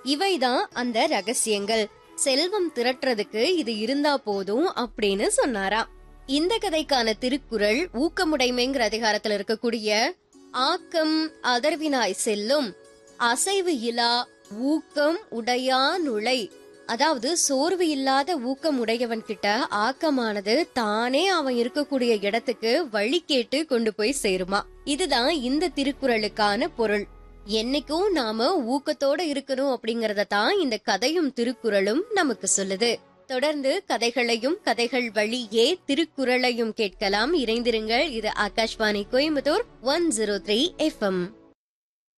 இவைதான் அந்த ரகசியங்கள் செல்வம் திரட்டுறதுக்கு இது இருந்தா போதும் அப்படின்னு சொன்னாராம் இந்த கதைக்கான திருக்குறள் ஊக்கமுடைமைங்கிற அதிகாரத்துல இருக்கக்கூடிய ஆக்கம் அதர்வினாய் செல்லும் அசைவு இலா ஊக்கம் உடையானுளை அதாவது சோர்வு இல்லாத ஊக்கம் உடையவன் கிட்ட ஆக்கமானது தானே அவன் இருக்கக்கூடிய இடத்துக்கு வழி கேட்டு கொண்டு போய் சேருமா இதுதான் இந்த திருக்குறளுக்கான பொருள் என்னைக்கும் நாம ஊக்கத்தோட இருக்கணும் அப்படிங்கறத தான் இந்த கதையும் திருக்குறளும் நமக்கு சொல்லுது தொடர்ந்து கதைகளையும் கதைகள் வழியே திருக்குறளையும் கேட்கலாம் இணைந்திருங்கள் இது Akashvani Coimbatore one zero three FM